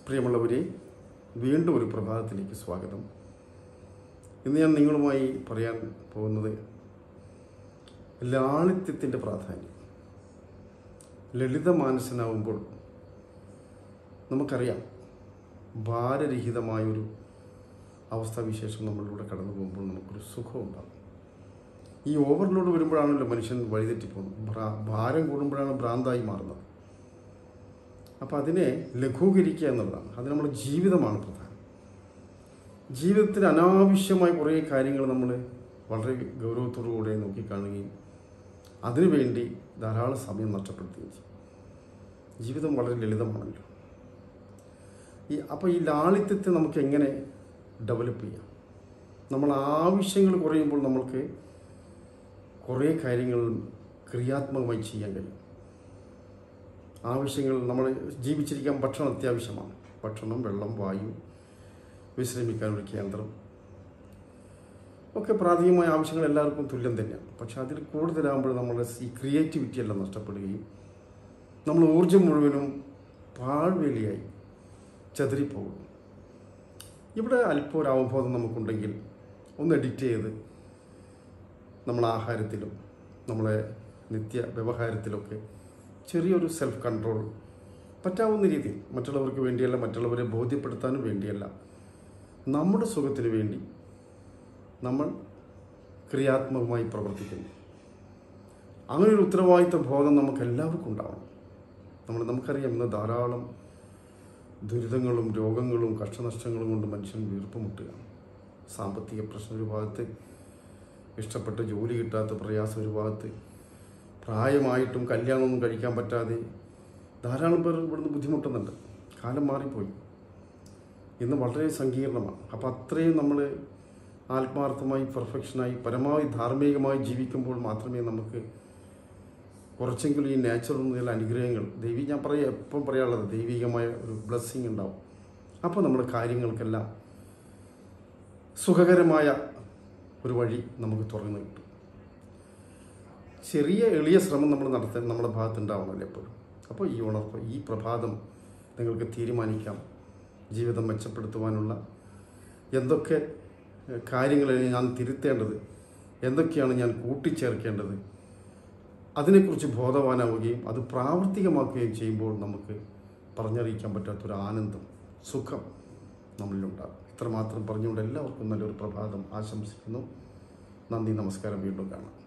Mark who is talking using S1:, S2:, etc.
S1: പ്രിയമുള്ളവരെ വീണ്ടും ഒരു പ്രഭാതത്തിലേക്ക് സ്വാഗതം ഇന്ന് ഞാൻ നിങ്ങളുമായി പറയാൻ പോകുന്നത് ലാളിത്യത്തിൻ്റെ പ്രാധാന്യം ലളിത മാനസനാവുമ്പോൾ നമുക്കറിയാം ഭാരരഹിതമായൊരു അവസ്ഥാവിശേഷം നമ്മളിലൂടെ കടന്നു പോകുമ്പോൾ നമുക്കൊരു സുഖം ഉണ്ടാകും ഈ ഓവർലോഡ് വരുമ്പോഴാണല്ലോ മനുഷ്യൻ വഴിതെറ്റിപ്പോകുന്നത് ഭ്രാ- ഭാരം കൂടുമ്പോഴാണ് ഭ്രാന്തായി മാറുന്നത് അപ്പോൾ അതിനെ ലഘൂകരിക്കുക എന്നുള്ളതാണ് അത് നമ്മുടെ ജീവിതമാണ് പ്രധാനം ജീവിതത്തിൽ അനാവശ്യമായ കുറേ കാര്യങ്ങൾ നമ്മൾ വളരെ ഗൗരവത്തോടു കൂടെ നോക്കിക്കാണുകയും അതിനുവേണ്ടി ധാരാളം സമയം നഷ്ടപ്പെടുത്തുകയും ചെയ്യും ജീവിതം വളരെ ലളിതമാണല്ലോ ഈ അപ്പോൾ ഈ ലാളിത്യത്തെ നമുക്ക് എങ്ങനെ ഡെവലപ്പ് ചെയ്യാം നമ്മൾ ആവശ്യങ്ങൾ കുറയുമ്പോൾ നമ്മൾക്ക് കുറേ കാര്യങ്ങൾ ക്രിയാത്മകമായി ചെയ്യാൻ കഴിയും ആവശ്യങ്ങൾ നമ്മൾ ജീവിച്ചിരിക്കാൻ ഭക്ഷണം അത്യാവശ്യമാണ് ഭക്ഷണം വെള്ളം വായു വിശ്രമിക്കാൻ ഒരു കേന്ദ്രം ഒക്കെ പ്രാഥമികമായ ആവശ്യങ്ങൾ എല്ലാവർക്കും തുല്യം തന്നെയാണ് പക്ഷെ അതിൽ കൂടുതലാകുമ്പോൾ നമ്മുടെ ഈ ക്രിയേറ്റിവിറ്റി എല്ലാം നഷ്ടപ്പെടുകയും നമ്മൾ ഊർജം മുഴുവനും പാഴ്വേലിയായി ചതിരിപ്പോകും ഇവിടെ അല്പം ഒരു അവബോധം നമുക്കുണ്ടെങ്കിൽ ഒന്ന് എഡിറ്റ് ചെയ്ത് നമ്മളെ ആഹാരത്തിലും നമ്മളെ നിത്യ വ്യവഹാരത്തിലൊക്കെ ചെറിയൊരു സെൽഫ് കൺട്രോൾ പറ്റാവുന്ന രീതിയിൽ മറ്റുള്ളവർക്ക് വേണ്ടിയല്ല മറ്റുള്ളവരെ ബോധ്യപ്പെടുത്താനും വേണ്ടിയല്ല നമ്മുടെ സുഖത്തിന് വേണ്ടി നമ്മൾ ക്രിയാത്മകമായി പ്രവർത്തിക്കുന്നു അങ്ങനെ ഒരു ഉത്തരവാദിത്വ ബോധം നമുക്ക് എല്ലാവർക്കും ഉണ്ടാവണം നമ്മൾ നമുക്കറിയാം ഇന്ന് ധാരാളം ദുരിതങ്ങളും രോഗങ്ങളും കഷ്ടനഷ്ടങ്ങളും കൊണ്ട് മനുഷ്യൻ വീർപ്പുമുട്ടുകയാണ് സാമ്പത്തിക പ്രശ്നം ഒരു ഭാഗത്ത് ഇഷ്ടപ്പെട്ട ജോലി കിട്ടാത്ത പ്രയാസം ഒരു ഭാഗത്ത് പ്രായമായിട്ടും കല്യാണമൊന്നും കഴിക്കാൻ പറ്റാതെ ധാരാളം പേർ ഇവിടുന്ന് ബുദ്ധിമുട്ടുന്നുണ്ട് കാലം മാറിപ്പോയി ഇന്ന് വളരെ സങ്കീർണമാണ് അപ്പം അത്രയും നമ്മൾ ആത്മാർത്ഥമായി പെർഫെക്ഷനായി പരമാവധി ധാർമ്മികമായി ജീവിക്കുമ്പോൾ മാത്രമേ നമുക്ക് കുറച്ചെങ്കിലും ഈ നാച്ചുറൽ എന്നുള്ള അനുഗ്രഹങ്ങൾ ദൈവി ഞാൻ പറയാം എപ്പം പറയാനുള്ളത് ദൈവികമായ ഒരു ബ്ലെസ്സിങ് ഉണ്ടാവും അപ്പോൾ നമ്മുടെ കാര്യങ്ങൾക്കെല്ലാം സുഖകരമായ ഒരു വഴി നമുക്ക് തുറന്നു കിട്ടും ചെറിയ എളിയ ശ്രമം നമ്മൾ നടത്താൻ നമ്മുടെ ഭാഗത്ത് ഉണ്ടാവണമല്ലോ എപ്പോഴും അപ്പോൾ ഈ ഉണർവ് ഈ പ്രഭാതം നിങ്ങൾക്ക് തീരുമാനിക്കാം ജീവിതം മെച്ചപ്പെടുത്തുവാനുള്ള എന്തൊക്കെ ഏഹ്, കാര്യങ്ങളാണ് ഞാൻ തിരുത്തേണ്ടത് എന്തൊക്കെയാണ് ഞാൻ കൂട്ടിച്ചേർക്കേണ്ടത് അതിനെക്കുറിച്ച് ബോധവാനാവുകയും അത് പ്രാവർത്തികമാക്കുകയും ചെയ്യുമ്പോൾ നമുക്ക് പറഞ്ഞറിയിക്കാൻ പറ്റാത്തൊരു ആനന്ദം സുഖം നമ്മളിലുണ്ടാകും ഇത്രമാത്രം പറഞ്ഞുകൊണ്ട് എല്ലാവർക്കും നല്ലൊരു പ്രഭാതം ആശംസിക്കുന്നു നന്ദി നമസ്കാരം വീണ്ടും കാണാം